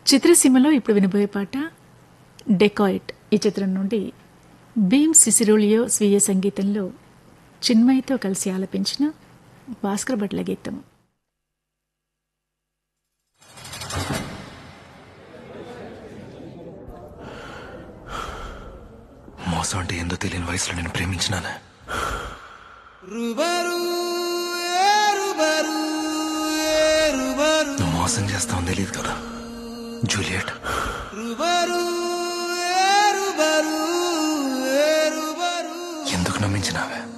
చిత్రసీమలో ఇప్పుడు వినబోయే పాట డెకాయిట్ ఈ చిత్రం నుండి భీమ్ సిసిరోలియో స్వీయ సంగీతంలో చిన్మయితో కలిసి ఆలపించిన భాస్కర్ భట్ల గీతం మోసం అంటే ఏందో తెలియని వయసులో నేను ప్రేమించినానే నువ్వు మోసం చేస్తావని తెలియదు కదా జూలియట్ ఎందుకు నమ్మించినావే